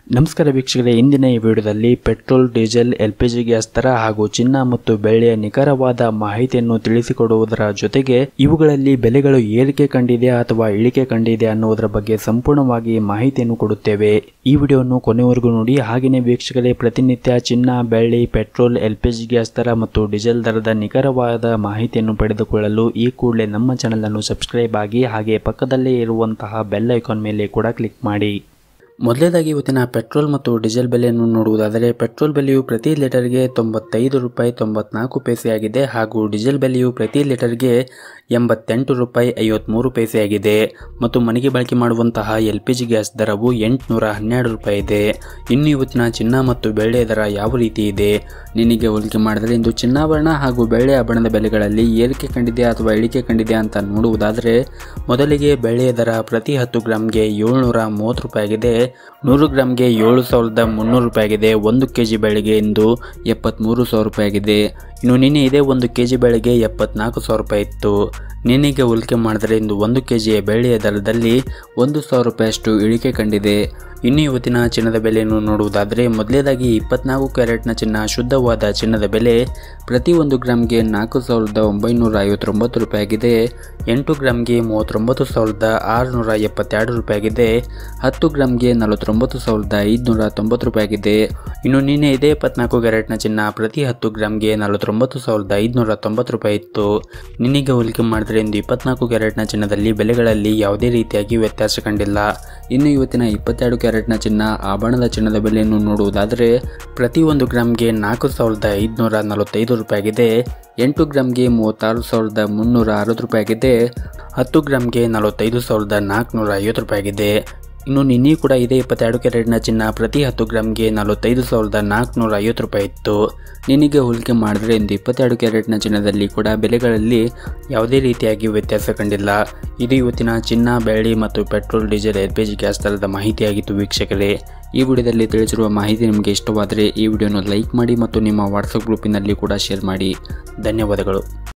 ನಮಸ್ಕಾರ ವೀಕ್ಷಕರೇ ಇಂದಿನ ಈ ವಿಡಿಯೋದಲ್ಲಿ petrol diesel L P G gas ದರ ಹಾಗೂ ಚಿನ್ನ ಮತ್ತು ಬೆಳ್ಳಿಯ ನಿಖರವಾದ ಮಾಹಿತಿಯನ್ನು ತಿಳಿಸಿಕೊಡುವುದರ ಜೊತೆಗೆ ಇವುಗಳಲ್ಲಿ ಬೆಲೆಗಳು ಏರಿಕೆ ಕಂಡಿದೆ ಅಥವಾ ಇಳಿಕೆ ಕಂಡಿದೆ ಅನ್ನುವುದರ ಬಗ್ಗೆ ಸಂಪೂರ್ಣವಾಗಿ ಮಾಹಿತಿಯನ್ನು ಕೊಡುತ್ತೇವೆ ಈ ವಿಡಿಯೋವನ್ನು ಕೊನೆವರೆಗೂ ನೋಡಿ ಹಾಗೆಯೇ ವೀಕ್ಷಕರೇ ಪ್ರತಿನಿತ್ಯ ಚಿನ್ನ ಬೆಳ್ಳಿ petrol L P G gas ದರ ಮತ್ತು ಡೀಸೆಲ್ ದರದ ನಿಖರವಾದ ಮಾಹಿತಿಯನ್ನು ಪಡೆದುಕೊಳ್ಳಲು ಈ ಕೂಡಲೇ ನಮ್ಮ ಚಾನಲ್ ಅನ್ನು ಸಬ್ಸ್ಕ್ರೈಬ್ ಆಗಿ ಹಾಗೆ ಪಕ್ಕದಲ್ಲೇ ಇರುವಂತಹ ಬೆಲ್ ಐಕಾನ್ ಮೇಲೆ ಕೂಡ ಕ್ಲಿಕ್ ಮಾಡಿ ಮೊದಲೇದಾಗಿ ಇವತ್ತಿನ ಪೆಟ್ರೋಲ್ ಮತ್ತು ಡೀಸೆಲ್ ಬೆಲೆಯನ್ನು ನೋಡುವುದಾದರೆ ಪೆಟ್ರೋಲ್ ಬೆಲೆಯು ಪ್ರತಿ ಲೀಟರ್ಗೆ ತೊಂಬತ್ತೈದು ರೂಪಾಯಿ ತೊಂಬತ್ನಾಲ್ಕು ಪೈಸೆಯಾಗಿದೆ ಹಾಗೂ ಡೀಸೆಲ್ ಬೆಲೆಯು ಪ್ರತಿ ಲೀಟರ್ಗೆ ಎಂಬತ್ತೆಂಟು ರೂಪಾಯಿ ಐವತ್ತ್ಮೂರು ಪೈಸೆಯಾಗಿದೆ ಮತ್ತು ಮನೆಗೆ ಬಳಕೆ ಮಾಡುವಂತಹ ಎಲ್ ಪಿ ಜಿ ಗ್ಯಾಸ್ ದರವು ಎಂಟುನೂರ ಹನ್ನೆರಡು ರೂಪಾಯಿ ಇದೆ ಇನ್ನು ಇವತ್ತಿನ ಚಿನ್ನ ಮತ್ತು ಬೆಳ್ಳಿಯ ದರ ಯಾವ ರೀತಿ ಇದೆ ನಿನಗೆ ಹೋಲಿಕೆ ಮಾಡಿದರೆ ಇಂದು ಚಿನ್ನಾಭರಣ ಹಾಗೂ ಬೆಳ್ಳಿ ಆಭರಣದ ಬೆಲೆಗಳಲ್ಲಿ ಏರಿಕೆ ಕಂಡಿದೆ ಅಥವಾ ಇಳಿಕೆ ಕಂಡಿದೆ ಅಂತ ನೋಡುವುದಾದರೆ ಮೊದಲಿಗೆ ಬೆಳ್ಳಿಯ ದರ ಪ್ರತಿ ಹತ್ತು ಗ್ರಾಮ್ಗೆ ಏಳ್ನೂರ ಮೂವತ್ತು ರೂಪಾಯಿ ಆಗಿದೆ ನೂರು ಗ್ರಾಮ್ಗೆ ಏಳು ಸಾವಿರದ ಮುನ್ನೂರು ರೂಪಾಯಿ ಆಗಿದೆ ಒಂದು ಕೆ ಜಿ ಬೆಳೆಗೆ ಇಂದು ಎಪ್ಪತ್ತ್ಮೂರು ಸಾವಿರ ರೂಪಾಯಿ ಆಗಿದೆ ಇನ್ನು ನಿನ್ನೆ ಇದೇ ಒಂದು ಕೆ ಜಿ ಬೆಳೆಗೆ ಎಪ್ಪತ್ನಾಲ್ಕು ಸಾವಿರ ರೂಪಾಯಿ ಇತ್ತು ನಿನ್ನೆಗೆ ಹೋಲಿಕೆ ಮಾಡಿದರೆ ಇಂದು ಒಂದು ಕೆ ಜಿಯ ಬೆಳ್ಳಿಯ ದರದಲ್ಲಿ ಒಂದು ಸಾವಿರ ರೂಪಾಯಿಯಷ್ಟು ಇಳಿಕೆ ಕಂಡಿದೆ ಇನ್ನು ಇವತ್ತಿನ ಚಿನ್ನದ ಬೆಲೆಯನ್ನು ನೋಡುವುದಾದರೆ ಮೊದಲೇದಾಗಿ ಇಪ್ಪತ್ನಾಲ್ಕು ಕ್ಯಾರೆಟ್ನ ಚಿನ್ನ ಶುದ್ಧವಾದ ಚಿನ್ನದ ಬೆಲೆ ಪ್ರತಿ ಒಂದು ಗ್ರಾಮ್ಗೆ ನಾಲ್ಕು ಸಾವಿರದ ಒಂಬೈನೂರ ಐವತ್ತೊಂಬತ್ತು ರೂಪಾಯಿ ಆಗಿದೆ ಎಂಟು ಗ್ರಾಮ್ಗೆ ಮೂವತ್ತೊಂಬತ್ತು ಸಾವಿರದ ಆರುನೂರ ಎಪ್ಪತ್ತೆರಡು ರೂಪಾಯಿ ಆಗಿದೆ ಹತ್ತು ಗ್ರಾಮ್ಗೆ ನಲವತ್ತೊಂಬತ್ತು ಸಾವಿರದ ಐದುನೂರ ತೊಂಬತ್ತು ರೂಪಾಯಿ ಆಗಿದೆ ಇನ್ನು ನಿನ್ನೆ ಇದೇ ಇಪ್ಪತ್ನಾಲ್ಕು ಕ್ಯಾರೆಟ್ನ ಚಿನ್ನ ಪ್ರತಿ ಹತ್ತು ಗ್ರಾಮ್ಗೆ ನಲವತ್ತೊಂಬತ್ತು ಸಾವಿರದ ಐದುನೂರ ತೊಂಬತ್ತು ರೂಪಾಯಿ ಇತ್ತು ನಿನ್ನೆಗೆ ಹೋಲಿಕೆ ಮಾಡಿದರೆ ಇಂದು ಇಪ್ಪತ್ನಾಲ್ಕು ಕ್ಯಾರೆಟ್ನ ಚಿನ್ನದಲ್ಲಿ ಬೆಲೆಗಳಲ್ಲಿ ಯಾವುದೇ ರೀತಿಯಾಗಿ ವ್ಯತ್ಯಾಸ ಕಂಡಿಲ್ಲ ಇನ್ನು ಇವತ್ತಿನ ಇಪ್ಪತ್ತೆರಡು ಕ್ಯಾರೆಟ್ನ ಚಿನ್ನ ಆಭರಣದ ಚಿನ್ನದ ಬೆಲೆಯನ್ನು ನೋಡುವುದಾದರೆ ಪ್ರತಿ ಒಂದು ಗ್ರಾಮ್ಗೆ ನಾಲ್ಕು ಸಾವಿರದ ಐದುನೂರ ನಲವತ್ತೈದು ರೂಪಾಯಿ ಆಗಿದೆ ಎಂಟು ಗ್ರಾಮ್ಗೆ ಮೂವತ್ತಾರು ಸಾವಿರದ ಮುನ್ನೂರ ಅರವತ್ತು ರೂಪಾಯಿ ಆಗಿದೆ ಹತ್ತು ಗ್ರಾಮ್ಗೆ ನಲವತ್ತೈದು ಸಾವಿರದ ನಾಲ್ಕುನೂರ ಐವತ್ತು ರೂಪಾಯಿ ಆಗಿದೆ ಇನ್ನು ನಿನ್ನೆ ಕೂಡ ಇದೇ ಇಪ್ಪತ್ತೆರಡು ಕ್ಯಾರೆಟ್ನ ಚಿನ್ನ ಪ್ರತಿ ಹತ್ತು ಗ್ರಾಮ್ಗೆ ನಲವತ್ತೈದು ಸಾವಿರದ ನಾಲ್ಕುನೂರ ಐವತ್ತು ರೂಪಾಯಿ ಇತ್ತು ನಿನಗೆ ಹೋಲಿಕೆ ಮಾಡಿದರೆ ಇಂದು ಇಪ್ಪತ್ತೆರಡು ಕ್ಯಾರೆಟ್ನ ಚಿನ್ನದಲ್ಲಿ ಕೂಡ ಬೆಲೆಗಳಲ್ಲಿ ಯಾವುದೇ ರೀತಿಯಾಗಿ ವ್ಯತ್ಯಾಸ ಕಂಡಿಲ್ಲ ಇದು ಇವತ್ತಿನ ಚಿನ್ನ ಬೆಳ್ಳಿ ಮತ್ತು petrol diesel L P G gas ದರದ ಮಾಹಿತಿಯಾಗಿತ್ತು ವೀಕ್ಷಕರೇ ಈ ವಿಡಿಯೋದಲ್ಲಿ ತಿಳಿಸಿರುವ ಮಾಹಿತಿ ನಿಮಗೆ ಇಷ್ಟವಾದರೆ ಈ ವಿಡಿಯೋನ ಲೈಕ್ ಮಾಡಿ ಮತ್ತು ನಿಮ್ಮ ವಾಟ್ಸಪ್ ಗ್ರೂಪಿನಲ್ಲಿ ಕೂಡ ಶೇರ್ ಮಾಡಿ ಧನ್ಯವಾದಗಳು